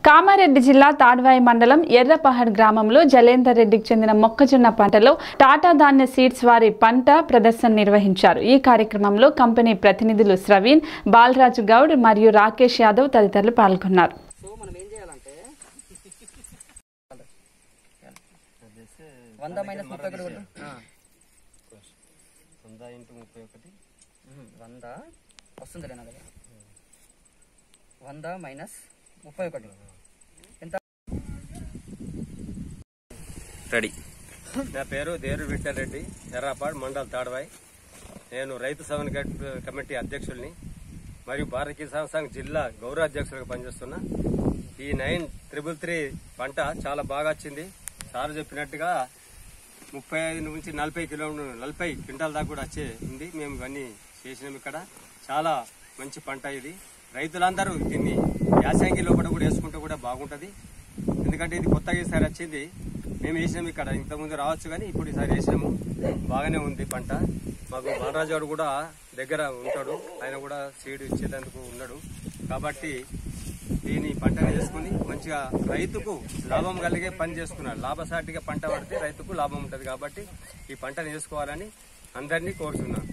కామారెడ్డి జిల్లా తాడ్వాయి మండలం ఎర్రపహడ్ గ్రామంలో జలేందర్ రెడ్డికి చెందిన మొక్కజొన్న పంటలో టాటా ధాన్య సీడ్స్ వారి పంట ప్రదర్శన నిర్వహించారు ఈ కార్యక్రమంలో కంపెనీ ప్రతినిధులు స్రవీన్ బాలరాజు గౌడ్ మరియు రాకేష్ యాదవ్ తదితరులు పాల్గొన్నారు సో మనం ఏం చేయాలంటే వంద మైనస్ ముప్పై ఒకటి కొట్టు. ఆ. వంద ఇంటూ ముప్పై ఒకటి ఉహు, వంద వస్తుంది నా దగ్గర వంద మైనస్ ముప్పై ఒకటి ఎంత రెడీ నా పేరు దేరు విఠలరెడ్డి ఎర్రాపాడ్ మండల్ తాడవాయి నేను రైతు సవన్ కమిటీ అధ్యక్షుల్ని మరియు భారత కిసాన్ సంఘ్ జిల్లా గౌరవ అధ్యక్షులుగా పనిచేస్తున్నా ఈ నైన్ త్రిబుల్ త్రీ పంట చాలా బాగా వచ్చింది సార్ చెప్పినట్టుగా ముప్పై ఐదు నుంచి నలభై కిలోమీటర్ నలభై క్వింటాల దాకా కూడా వచ్చే ఉంది మేము ఇవన్నీ చేసినాం ఇక్కడ చాలా మంచి పంట ఇది రైతులందరూ దీన్ని యాసంగి లోపల కూడా వేసుకుంటే కూడా బాగుంటది ఎందుకంటే ఇది కొత్తగా ఈసారి వచ్చింది మేము వేసినాం ఇక్కడ ఇంతకుముందు రావచ్చు కానీ ఇప్పుడు ఈసారి వేసినాము బాగానే ఉంది పంట మాకు బాలరాజు గారు కూడా దగ్గర ఉంటాడు ఆయన కూడా సీడ్ ఇచ్చేందుకు ఉన్నాడు కాబట్టి దీని పంటను చేసుకుని మంచిగా రైతుకు లాభం కలిగే పని చేసుకున్నాడు లాభసాటిగా పంట పడితే రైతుకు లాభం ఉంటుంది కాబట్టి ఈ పంటను చేసుకోవాలని అందరినీ కోరుతున్నాను